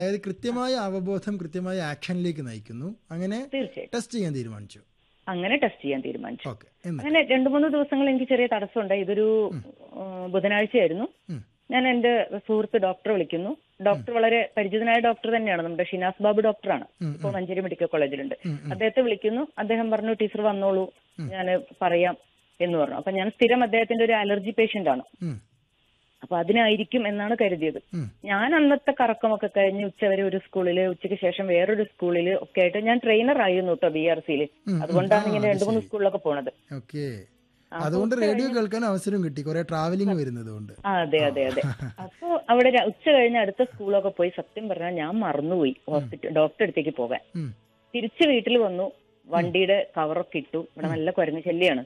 അതായത് കൃത്യമായ അവബോധം കൃത്യമായ ആക്ഷനിലേക്ക് നയിക്കുന്നു അങ്ങനെ തീർച്ചയായിട്ടും ടെസ്റ്റ് ചെയ്യാൻ തീരുമാനിച്ചു അങ്ങനെ ടെസ്റ്റ് ചെയ്യാൻ തീരുമാനിച്ചു ഓക്കെ എന്നിട്ട് അങ്ങനെ രണ്ടു മൂന്ന് ദിവസങ്ങൾ എനിക്ക് ചെറിയ തടസ്സമുണ്ടായി ഇതൊരു ഏഹ്, ബുധനാഴ്ചയായിരുന്നു ഉം. ഞാൻ എന്റെ സുഹൃത്ത് ഡോക്ടറെ വിളിക്കുന്നു ഡോക്ടർ വളരെ പരിചിതനായ ഡോക്ടർ തന്നെയാണ് നമ്മുടെ ഷിനാസ് ബാബു ഡോക്ടറാണ് ഉം, ഇപ്പോൾ മഞ്ചേരി മെഡിക്കൽ കോളേജിലുണ്ട് ഉം, ഉം. അദ്ദേഹത്തെ വിളിക്കുന്നു അദ്ദേഹം പറഞ്ഞു ടീച്ചർ വന്നോളൂ ഞാൻ പറയാം എന്ന് പറഞ്ഞു അപ്പൊ ഞാൻ സ്ഥിരം അദ്ദേഹത്തിന്റെ ഒരു അലർജി പേഷ്യന്റ് ആണ് ഉം, അപ്പൊ അതിനായിരിക്കും എന്നാണ് കരുതിയത് ഉം. ഞാൻ അന്നത്തെ കറക്കമൊക്കെ കഴിഞ്ഞ് ഉച്ചവരെ ഒരു സ്കൂളില് ഉച്ചയ്ക്ക് ശേഷം വേറൊരു സ്കൂളില് ഒക്കെ ആയിട്ട് ഞാൻ ട്രെയിനർ ആയിരുന്നു കേട്ടോ ബി ആർ സിയിൽ ഉം, ഉം. അതുകൊണ്ടാണ് ആ, ഇങ്ങനെ അത് രണ്ടു മൂന്ന് ശരി. സ്കൂളിലൊക്കെ പോണത് ഓക്കെ അതുകൊണ്ട് റേഡിയോ കേൾക്കാൻ അവസരം കിട്ടി കുറെ ട്രാവലിംഗ് വരുന്നത് കൊണ്ട് ആ അതെ അതെ അതെ അപ്പൊ അവിടെ ര- ഉച്ച കഴിഞ്ഞ് അടുത്ത സ്കൂളൊക്കെ പോയി സത്യം പറഞ്ഞാൽ ഞാൻ മറന്നുപോയി ഹോസ്പിറ്റൽ ഡോക്ടറെ അടുത്തേക്ക് പോകാൻ ഉം, തിരിച്ച് വീട്ടിൽ വന്നു വണ്ടിയുടെ കവറൊക്കെ ഇട്ടു ഇവിടെ നല്ല കുരങ്ങ് ശല്യാണ്